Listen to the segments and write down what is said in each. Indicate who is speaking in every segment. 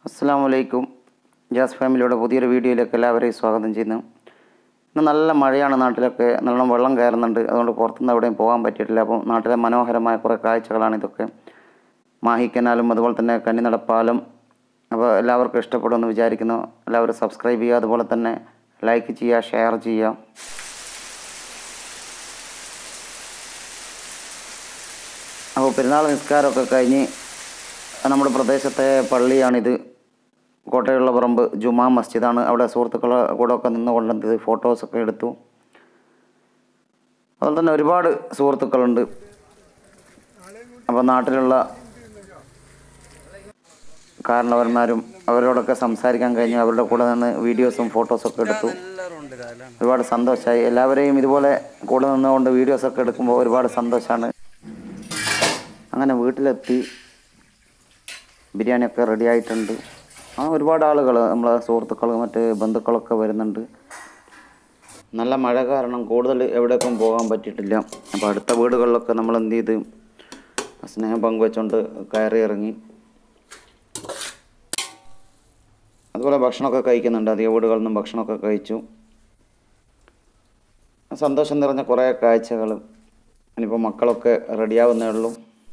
Speaker 1: അസ്സാം വലൈക്കും ജാസ് ഫാമിലിയുടെ പുതിയൊരു വീഡിയോയിലേക്ക് എല്ലാവരെയും സ്വാഗതം ചെയ്യുന്നു ഇന്ന് നല്ല മഴയാണ് നാട്ടിലൊക്കെ നല്ലോണം വെള്ളം കയറുന്നുണ്ട് അതുകൊണ്ട് പുറത്തുനിന്ന് എവിടെയും പോകാൻ പറ്റിയിട്ടില്ല അപ്പോൾ നാട്ടിലെ മനോഹരമായ കുറേ കാഴ്ചകളാണ് ഇതൊക്കെ മാഹിക്കനാലും അതുപോലെ തന്നെ കന്നിനടപ്പാലം അപ്പോൾ എല്ലാവർക്കും ഇഷ്ടപ്പെടുമെന്ന് വിചാരിക്കുന്നു എല്ലാവരും സബ്സ്ക്രൈബ് ചെയ്യുക അതുപോലെ തന്നെ ലൈക്ക് ചെയ്യുക ഷെയർ ചെയ്യുക അപ്പോൾ പെരുന്നാൾ നിസ്കാരമൊക്കെ കഴിഞ്ഞ് നമ്മുടെ പ്രദേശത്തെ പള്ളിയാണിത് കോട്ടയുള്ള പറമ്പ് ജുമാ മസ്ജിദാണ് അവിടെ സുഹൃത്തുക്കളെ കൂടെ ഒക്കെ നിന്നുകൊണ്ടത് ഫോട്ടോസൊക്കെ എടുത്തു അതുപോലെ തന്നെ ഒരുപാട് സുഹൃത്തുക്കളുണ്ട് അപ്പോൾ നാട്ടിലുള്ള കാരണവന്മാരും അവരോടൊക്കെ സംസാരിക്കാൻ കഴിഞ്ഞു അവരുടെ കൂടെ നിന്ന് വീഡിയോസും ഫോട്ടോസൊക്കെ എടുത്തു ഒരുപാട് സന്തോഷമായി എല്ലാവരെയും ഇതുപോലെ കൂടെ നിന്നുകൊണ്ട് വീഡിയോസൊക്കെ എടുക്കുമ്പോൾ ഒരുപാട് സന്തോഷമാണ് അങ്ങനെ വീട്ടിലെത്തി ബിരിയാണിയൊക്കെ റെഡി ആയിട്ടുണ്ട് ആ ഒരുപാട് ആളുകൾ നമ്മളെ സുഹൃത്തുക്കൾ മറ്റ് ബന്ധുക്കളൊക്കെ വരുന്നുണ്ട് നല്ല മഴ കാരണം കൂടുതൽ എവിടേക്കും പോകാൻ പറ്റിയിട്ടില്ല അപ്പോൾ അടുത്ത വീടുകളിലൊക്കെ നമ്മൾ എന്ത് ചെയ്ത് സ്നേഹം പങ്കുവെച്ചുകൊണ്ട് കയറി ഇറങ്ങി അതുപോലെ ഭക്ഷണമൊക്കെ കഴിക്കുന്നുണ്ട് അധിക വീടുകളിൽ നിന്നും ഭക്ഷണമൊക്കെ കഴിച്ചു സന്തോഷം നിറഞ്ഞ കുറേ കാഴ്ചകൾ ഇനിയിപ്പോൾ മക്കളൊക്കെ റെഡിയാവുന്നേ ഉള്ളൂ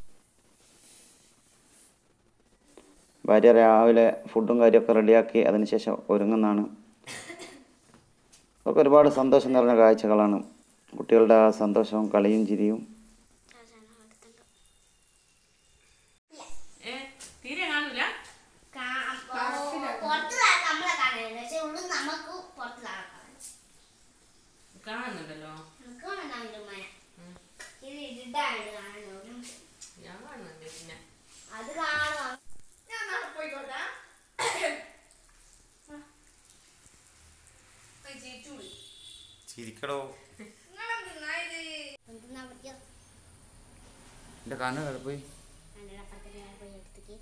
Speaker 1: ഭാര്യ രാവിലെ ഫുഡും കാര്യമൊക്കെ റെഡിയാക്കി അതിനുശേഷം ഒരുങ്ങുന്നതാണ് അതൊക്കെ ഒരുപാട് സന്തോഷം നിറഞ്ഞ കാഴ്ചകളാണ് കുട്ടികളുടെ ആ സന്തോഷവും കളിയും ചിരിയും
Speaker 2: ഏ, തീരെ കാണൂല
Speaker 3: പുറത്ത് നമ്മളെ കാണുന്നുണ്ട് പക്ഷെ ഉള്ളിൽ നമുക്ക് പുറത്ത് കാണാൻ
Speaker 2: കാണുന്നുണ്ടല്ലോ
Speaker 3: നമുക്ക് കാണാൻ മന ഇത് ഇരുട്ടായിട്ട് കാണുന്നു
Speaker 2: ഞാൻ കാണുന്നുണ്ട് പിന്നെ
Speaker 3: അത് കാണുക ഞാൻ നാളെ പോയിക്കോട്ടെ
Speaker 1: ചിരിക്കടോ
Speaker 3: എന്തിനാ പറ്റിയോ
Speaker 1: എൻ്റെ കണ്ണ് പോയി
Speaker 3: എൻ്റെ അപ്പുറത്തെ പോയി എടുത്തേക്ക്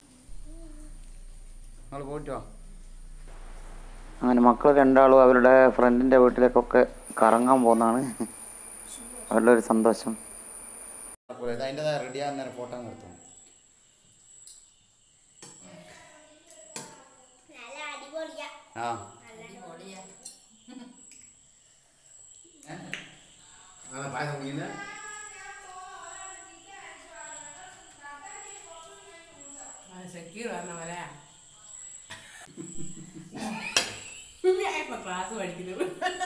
Speaker 1: നിങ്ങൾ പോയിട്ടോ അങ്ങനെ മക്കൾ രണ്ടാളും അവരുടെ ഫ്രണ്ടിൻ്റെ വീട്ടിലേക്കൊക്കെ കറങ്ങാൻ പോകുന്നതാണ് അവരുടെ ഒരു സന്തോഷം അതിൻ്റെതായ റെഡിയാകുന്ന ഫോട്ടോ നിർത്തും
Speaker 3: നല്ല അടിപൊളിയാ
Speaker 1: ആ
Speaker 2: സെക്യൂർ പറഞ്ഞ പോലെ ഞാൻ ഇപ്പൊ ക്ലാസ് പഠിക്കുന്നു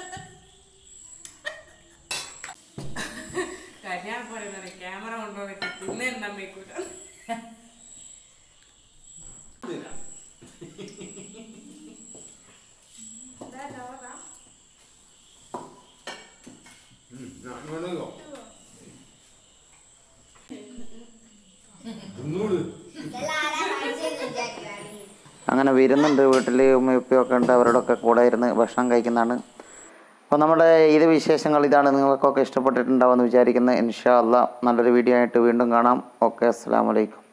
Speaker 2: കല്യാണം പോലെ എന്താ പറയാ ക്യാമറ കൊണ്ടുപോയിട്ട് പിന്നെ എന്താ മേക്കൂല
Speaker 3: ഇതെല്ലാം ആരാ കാണിച്ചതെന്ന് വിചാരിക്കുകയാണ്
Speaker 1: അങ്ങനെ വരുന്നുണ്ട് വീട്ടിൽ ഉമ്മയൊക്കെ ഉണ്ട് അവരോടൊക്കെ കൂടെ ഇരുന്ന് ഭക്ഷണം കഴിക്കുന്നതാണ് അപ്പോൾ നമ്മുടെ ഇത് വിശേഷങ്ങൾ ഇതാണ് നിങ്ങൾക്കൊക്കെ ഇഷ്ടപ്പെട്ടിട്ടുണ്ടാവുമെന്ന് വിചാരിക്കുന്നത് ഇൻഷാ അല്ലാ നല്ലൊരു വീഡിയോ ആയിട്ട് വീണ്ടും കാണാം ഓക്കെ അസ്സാം വലൈക്കും